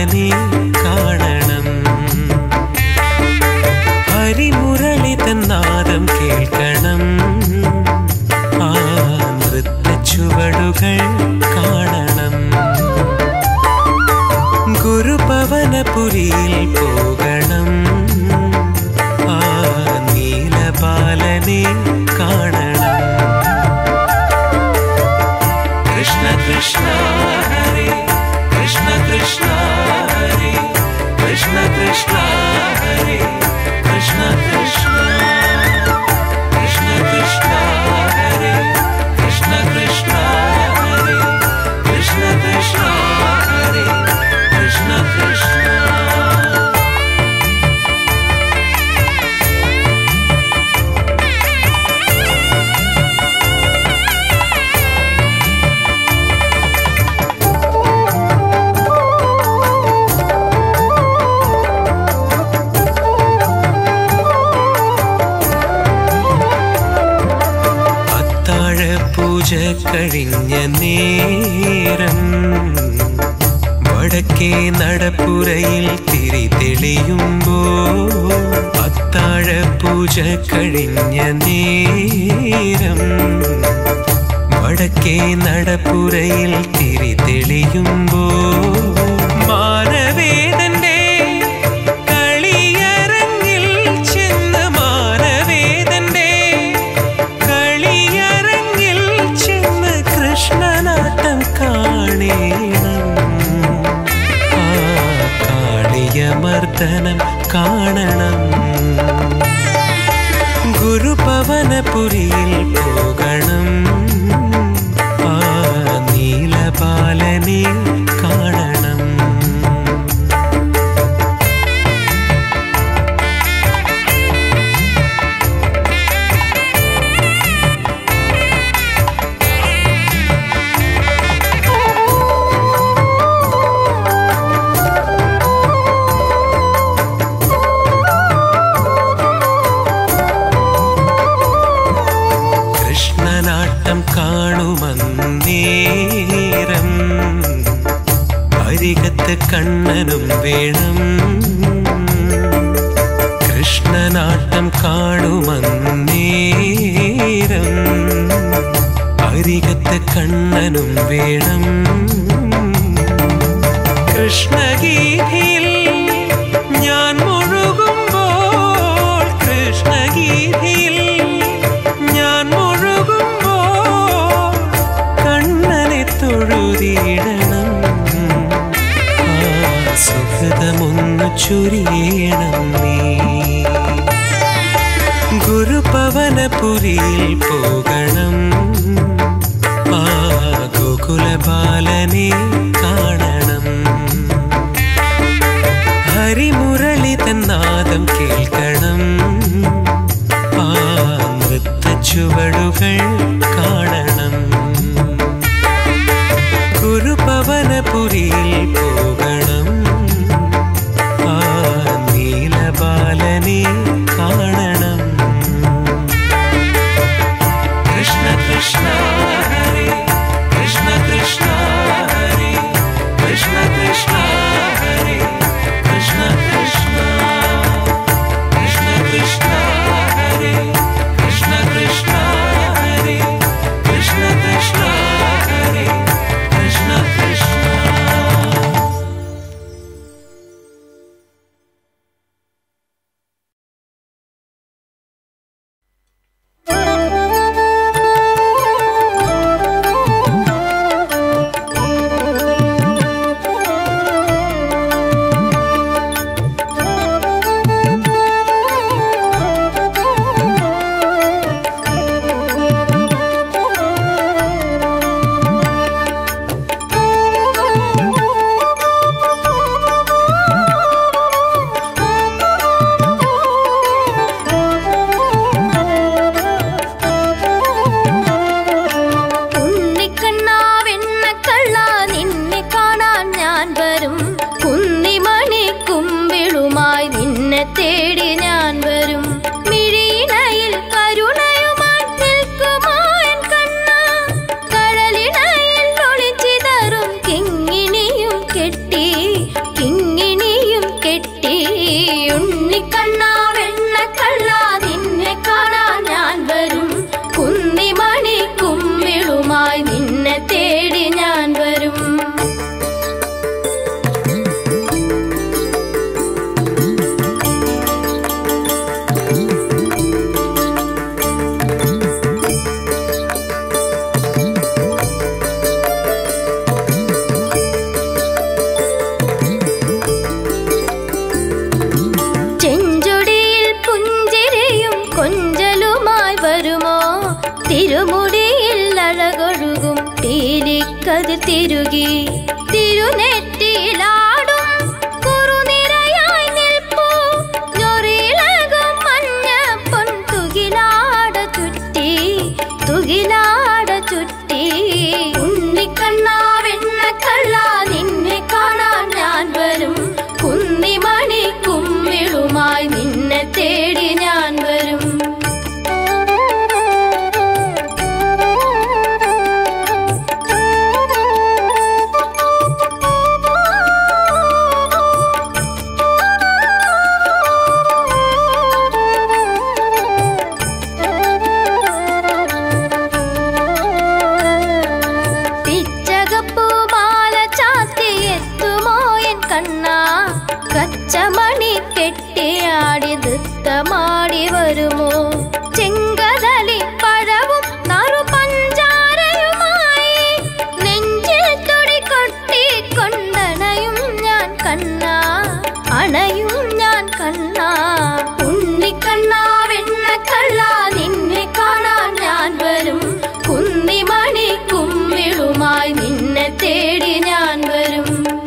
നീലബാലനെ കാണണം ഹരിമുരളി തന്നാദം കേൾക്കണം ആ നൃത്ത ചുവടുകൾ കാണണം ഗുരുപവനപുരിയിൽ പോകണം ആ നീലബാലനെ കാണണം കൃഷ്ണ കൃഷ്ണ ഹരേ കൃഷ്ണ കൃഷ്ണ ഹരേ കൃഷ്ണ കൃഷ്ണ ഹരേ കൃഷ്ണ കൃഷ്ണ കൃഷ്ണ കൃഷ്ണ ഹരേ കൃഷ്ണ കൃഷ്ണ ഹരേ കൃഷ്ണ കൃഷ്ണ ഹരേ കൃഷ്ണ കൃഷ്ണ അത്താഴ പൂജ കഴിഞ്ഞ നേരം വടക്കേ നടപ്പുരയിൽ തിരി തെളിയുമ്പോ അത്താഴ പൂജ കഴിഞ്ഞ നേരം വടക്കേ നടപ്പുരയിൽ തിരി തെളിയുമ്പോ മാനവേദന്റെ കളിയരങ്ങിൽ ചെന്ന് മാനവേദന്റെ കളിയരങ്ങിൽ ചെന്ന് കൃഷ്ണനാട്ടം കാണേണം ആ കാളിയമർദ്ദനം കാണണം ഗുരുപവനപുരിയിൽ പോകണം ആ നീലബാലനെ കാണണം കൃഷ്ണനാട്ടം കാണുമന്നേരം അരികത്ത് കണ്ണനും വേണം കൃഷ്ണനാട്ടം കാണുമന്നേരം അരികത്ത് കണ്ണനും വേണം കൃഷ്ണഗീതിയിൽ ഞാൻ മുഴുകുമ്പോൾ കൃഷ്ണഗീതിയിൽ ഞാൻ മുഴുകുമ്പോൾ കണ്ണനെ തൊഴുതിയിടണം ആ സുഹൃതമൊന്നു ചുരിയണം നീ ഗുരുപവനപുരിയിൽ പോകണം ആ ഗോകുലബാലനെ കാണണം ഹരിമുരളി തന്നാദം കേൾക്കണം ആ നൃത്ത ചുവടുകൾ കാണണം ഗുരുപവനപുരിയിൽ പോകണം ആ നീലബാലനെ കാണണം കൃഷ്ണ കൃഷ്ണ ഹരേ കൃഷ്ണ കൃഷ്ണ ഹരേ കതിർ തിരുകി തിരുനെറ്റിയിലാടും കുറുനിരയായി നിൽപ്പൂ ഞൊറിയിളകും മഞ്ഞ പൊൻ തുകിലാട ചുറ്റി തുകിലാട ചുറ്റി ഉണ്ണിക്കണ്ണാ വെണ്ണക്കള്ള നിന്നെ കാണാൻ ഞാൻ വരും കുന്നിമണി കുമ്മിളുമായി നിന്നെ തേടി ഞാൻ വരും പിച്ചകപ്പൂമാല ചാത്തി എത്തുമോ എൻ കണ്ണാ കച്ചമണി കെട്ടിയാടി നൃത്തമാടി വരുമോ ചെങ്കതളി പഴവും നറു പഞ്ചാരയുമായി നെഞ്ചിൽ തുടി കൊട്ടി കൊണ്ടണയും ഞാൻ കണ്ണാ അണയും ഞാൻ കണ്ണാ ഉണ്ണിക്കണ്ണാ വെണ്ണക്കള്ള നിന്നെ കാണാൻ ഞാൻ വരും കുന്നിമണി കുമ്മിളുമായി നിന്നെ തേടി ഞാൻ വരും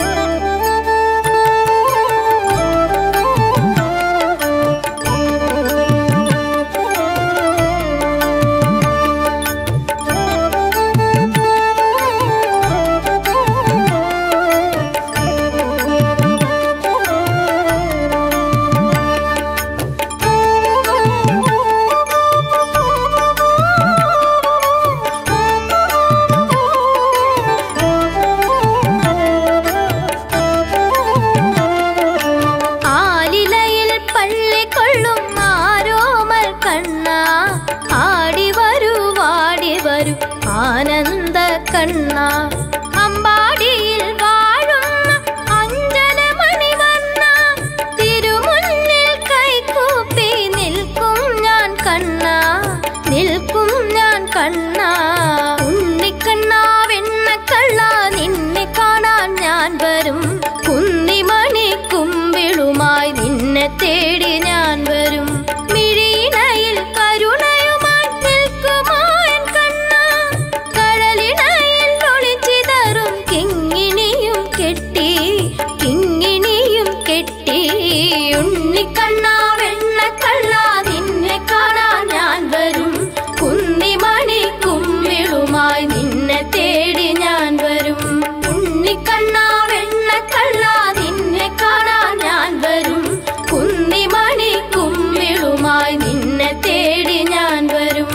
ആലിലയിൽ പള്ളിക്കൊള്ളും ആരോമൽ കണ്ണ ആടി വരൂ വാടി വരൂ ആനന്ദ കണ്ണ അമ്പാടിയിൽ വാഴുന്ന അഞ്ജനമണി വന്ന തിരുമുന്നിൽ കൈകൂപ്പി നിൽക്കും ഞാൻ കണ്ണ നിൽക്കും ഞാൻ കണ്ണ ഉണ്ണിക്കണ്ണ വെണ്ണക്കള്ള നിന്നെ കാണാൻ ഞാൻ വരും കുന്നിമണി കുമ്പിളുമായി നിന്നെ തേടി ഞാൻ വരും മിഴിയിണയിൽ കരുണയുമായി നിൽക്കുമോ എൻ കണ്ണ കടലിണയിൽ ഒളിച്ചിതറും കിങ്ങിണിയും കെട്ടി കിങ്ങിണിയും കെട്ടി ഉണ്ണിക്കണ്ണ വെണ്ണക്കള്ള നിന്നെ കാണാൻ ഞാൻ വരും കുന്നിമണി കുമ്മിളുമായി നിന്നെ തേടി ഞാൻ വരും ഉണ്ണിക്കണ്ണ വെണ്ണക്കള്ള നിന്നെ കാണാൻ ഞാൻ വരും കുന്നിമണി കുമ്മിളുമായി നിന്നെ തേടി ഞാൻ വരും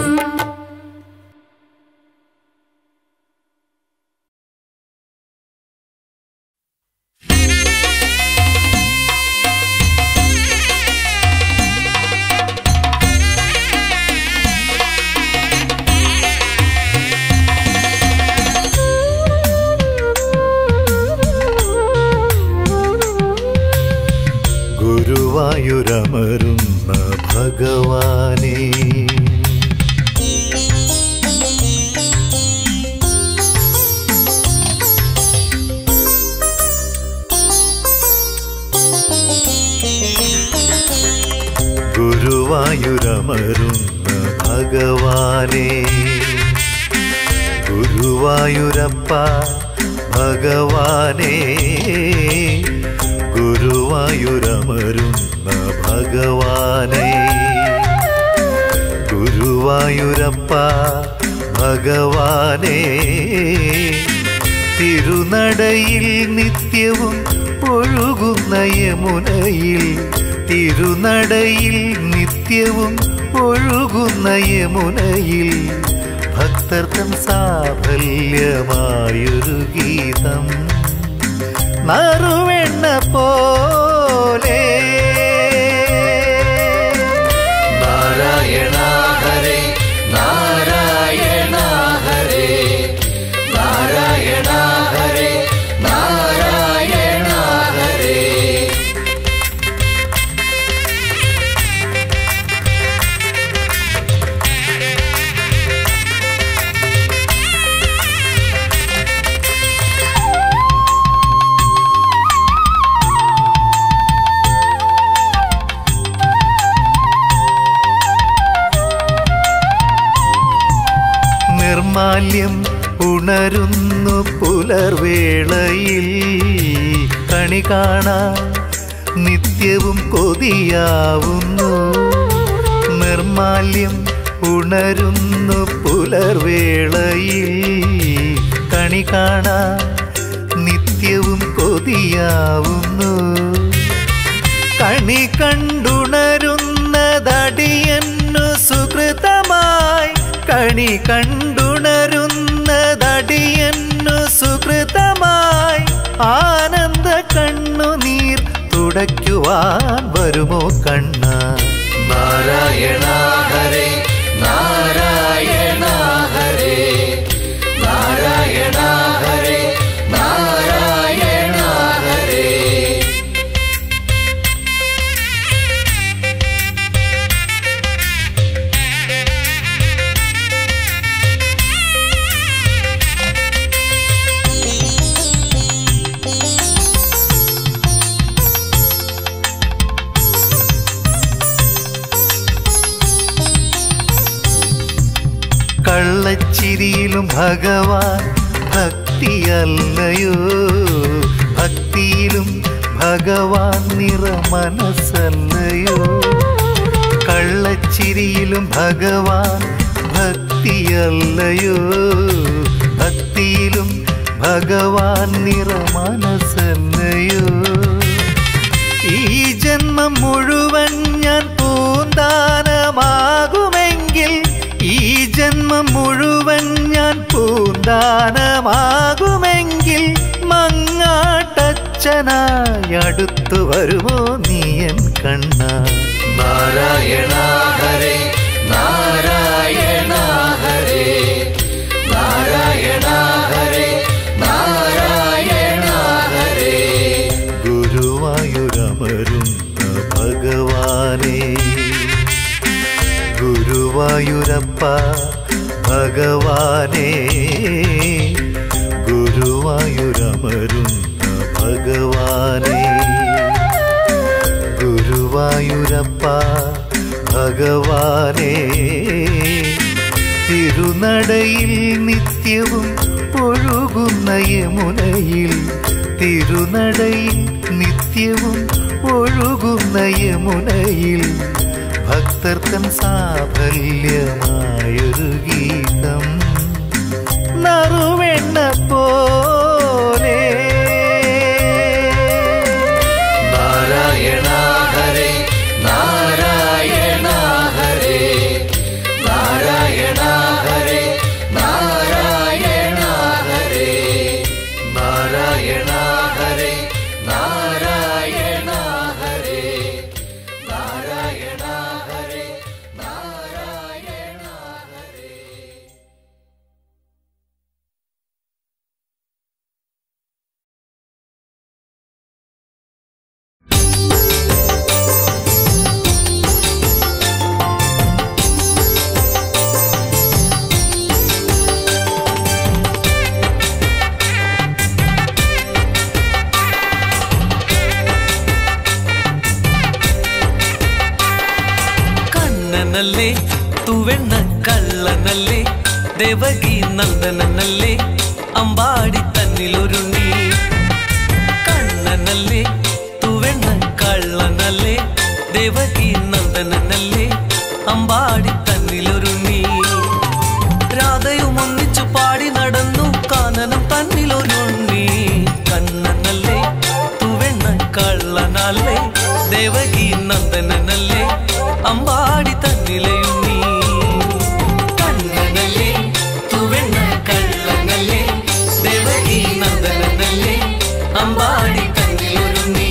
ഗുരുവായൂരമരുന്ന ഭഗവാനേ ഗുരുവായൂരമരുന്ന ഭഗവാനേ ഗുരുവായൂരപ്പ ഭഗവാനേ ഗുരുവായൂരമരുന്ന ഭഗവാനേ ഗുരുവായൂരപ്പ ഭഗവാനേ തിരുനടയിൽ നിത്യവും ഒഴുകുന്ന യമുനയിൽ തിരുനടയിൽ നിത്യവും ഒഴുകുന്ന യമുനയിൽ ഭക്തർക്കും സാഫല്യമായൊരു ഗീതം നറുവെണ്ണ പോലെ നാരായണ ഹരേ നാരായണ ഹരേ നാരായണ ഹരേ നാരായണ ഹരേ നിർമാല്യം ഉണരുന്നു പുലർവേളയിൽ കണി കാണാൻ നിത്യവും കൊതിയാവുന്നു നിർമാല്യം ഉണരുന്നു പുലർവേളയിൽ കണി കാണാൻ നിത്യവും കൊതിയാവുന്നു കണി കണ്ടുണരുന്നതടിയന്നു സുഹൃതമായി കണി കണ്ടുണരുന്നതടിയന്നു സുഹൃതമായി ആനന്ദ കണ്ണുനീർ തുടയ്ക്കുവാൻ വരുമോ കണ്ണ നാരായണ ഹരേ നാരായണ ഹരേ നാരായണ ഹരേ നാരായണ ഹരേ കള്ളച്ചിരിയിലും ഭഗവാൻ ഭക്തിയല്ലയോ ഭക്തിയിലും ഭഗവാൻ നിറ മനസ്സല്ലയോ കള്ളച്ചിരിയിലും ഭഗവാൻ ഭക്തിയല്ലയോ ഭക്തിയിലും ഭഗവാൻ നിറ മനസ്സല്ലയോ ഈ ജന്മം മുഴുവൻ ഞാൻ പൂന്താനമാകുമെങ്കിൽ ഈ ജന്മം മുഴുവൻ ഞാൻ പൂന്താനമാകുമെങ്കിൽ മങ്ങാട്ടച്ഛനായി അടുത്തു വരുമോ നീയൻ കണ്ണ നാരായണ ഹരേ നാരായണ ഹരേ നാരായണ ഹരേ നാരായണ ഹരേ ഗുരുവായൂരമരുന്ന ഭഗവാനേ ഗുരുവായൂരപ്പ ഭഗവാനേ ഗുരുവായൂരമരുന്ന ഭഗവാനേ ഗുരുവായൂരപ്പ ഭഗവാനേ തിരുനടയിൽ നിത്യവും ഒഴുകുന്ന യമുനയിൽ തിരുനടയിൽ നിത്യവും ഒഴുകുന്ന യമുനയിൽ ഭക്തർക്കൻ സാഫല്യമായൊരു ഗീതം നറുവെണ്ണ പോലെ നാരായണ ഹരേ നാരായണ ഹരേ നാരായണ ഹരേ നാരായണ ഹരേ നാരായണ ഹരേ നാരായണ ഹരേ നാരായണ ഹരേ നാരായണ ഹരേ ಕಣ್ಣನಲ್ಲೇ ತುವೆಣ್ಣ കള്ളനല്ലേ ദേവകി നന്ദനല്ലേ അമ്പാടി തന്നിലൊരുണ്ണി കണ്ണനല്ലേ തുവെണ്ണ കള്ളനല്ലേ ദേവകി നന്ദനല്ലേ അമ്പാടി തന്നിലൊരുണ്ണി രാധയും ഒന്നിച്ചു പാടി നടന്നു കാനനം തന്നിലൊരുണ്ണി കണ്ണനല്ലേ തുവെണ്ണ കള്ളനല്ലേ ദേവകി നന്ദനല്ലേ അമ്പാടി തന്നിലയുണ്ണി കണ്ണനല്ലേ തുവെണ്ണ കള്ളനല്ലേ ദേവകി നന്ദനല്ലേ അമ്പാടി തന്നിലൊരുണ്ണി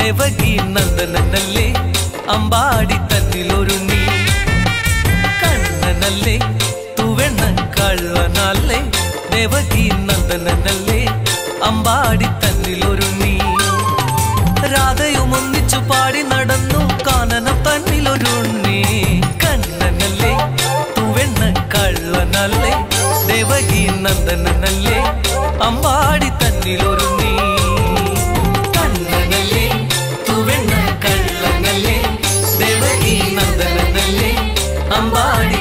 ദേവകി നന്ദനല്ലേ അമ്പാടി തന്നിലൊരുങ്ങി കണ്ണനല്ലേ തുവെണ്ണ കള്ളനല്ലേ ദേവകി നന്ദനല്ലേ അമ്പാടി തന്നിലൊരുങ്ങി രാധയും ഒന്നിച്ചു പാടി നടന്നു കാനനം തന്നിലൊരുണ്ണി കണ്ണനല്ലേ തുവെണ്ണ കള്ളനല്ലേ ദേവകി നന്ദനല്ലേ അമ്പാടി തന്നിലൊരുങ്ങി കണ്ണനല്ലേ തുവെണ്ണ കള്ളനല്ലേ ദേവകി നന്ദനല്ലേ അമ്പാടി